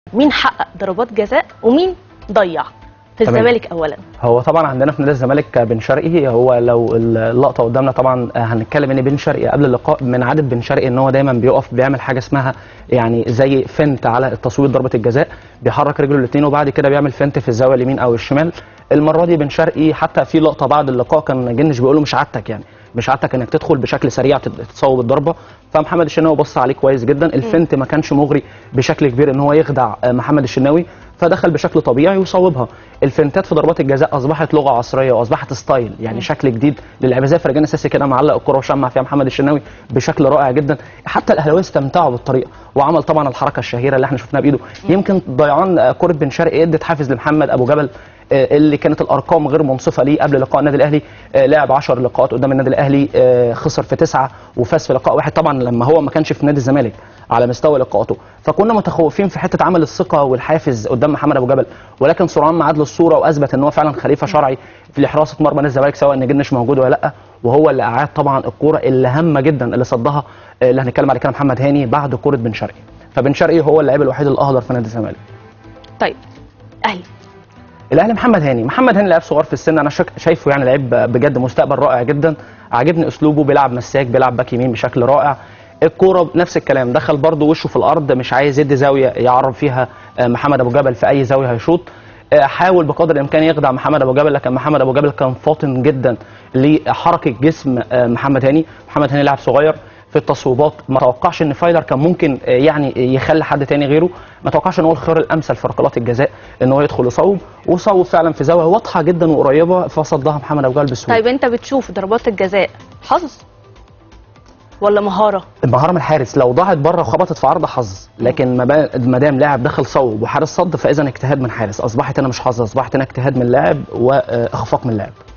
مين حقق ضربات جزاء ومين ضيع في تمام. الزمالك اولا هو طبعا عندنا في نادي الزمالك بن شرقي هو لو اللقطه قدامنا طبعا هنتكلم ان بن شرقي قبل اللقاء من عاده بن شرقي ان هو دايما بيقف بيعمل حاجه اسمها يعني زي فنت على التصويت ضربه الجزاء بيحرك رجله الاثنين وبعد كده بيعمل فنت في الزاويه اليمين او الشمال المره دي بن شرقي حتى في لقطه بعد اللقاء كان جنش بيقول له مش عادتك يعني مش عادتك انك تدخل بشكل سريع تت- تصوب الضربه فمحمد الشناوي بص عليه كويس جدا الفنت ما كانش مغري بشكل كبير ان هو يخدع آه، محمد الشناوي فدخل بشكل طبيعي وصوبها الفنتات في ضربات الجزاء اصبحت لغه عصريه واصبحت ستايل يعني شكل جديد للعيبه زي فرجاني ساسي كده معلق الكره وشمع فيها محمد الشناوي بشكل رائع جدا حتى الاهلاويه استمتعوا بالطريقه وعمل طبعا الحركه الشهيره اللي احنا شفناها بايده يمكن ضيعان آه، كره بن شرقي ادت حافز لمحمد ابو جبل آه، اللي كانت الارقام غير منصفه ليه قبل لقاء النادي الاهلي آه، لعب 10 لقاءات قدام النادي الاهلي آه، خسر في تسعه وفاز في لقاء واحد طبعا لما هو ما كانش في نادي الزمالك على مستوى لقاءاته فكنا متخوفين في حته عمل الثقه والحافز قدام محمد ابو جبل ولكن سرعان ما عاد له الصوره واثبت ان هو فعلا خليفه شرعي في حراسه مرمى نادي الزمالك سواء ان جنش موجود ولا لا وهو اللي اعاد طبعا الكوره اللي هامه جدا اللي صدها آه، اللي هنتكلم عليه كده محمد هاني بعد كوره بن شرقي فبن شرقي هو اللاعب الوحيد الاهدر في نادي الزمالك طيب اهلي الاهلي محمد هاني محمد هاني لاعب صغير في السن انا شك- شايفه يعني لعيب بجد مستقبل رائع جدا عاجبني اسلوبه بيلعب مساك بيلعب باك يمين بشكل رائع الكوره نفس الكلام دخل برضه وشه في الارض مش عايز يدي زاويه يعرف فيها آه، محمد ابو جبل في اي زاويه هيشوط آه، حاول بقدر الامكان يخدع محمد ابو جبل لكن محمد ابو جبل كان فاطن جدا لحركه جسم آه، محمد هاني محمد هاني لاعب صغير في التصويبات ما توقعش ان فايلر كان ممكن آه، يعني يخلي حد تاني غيره ما توقعش ان هو الخيار الامثل في ركلات الجزاء ان هو يدخل يصوب وصوب فعلا في زاويه واضحه جدا وقريبه فصدها محمد ابو جبل بسهوله طيب انت بتشوف ضربات الجزاء حظ ولا مهاره المهاره من الحارس لو ضاعت بره وخبطت في عرض حظ لكن ما با- ما دام لاعب دخل صوب وحارس صد فاذا اجتهاد من حارس اصبحت هنا مش حظ اصبحت هنا اجتهاد من لاعب واخفاق من لاعب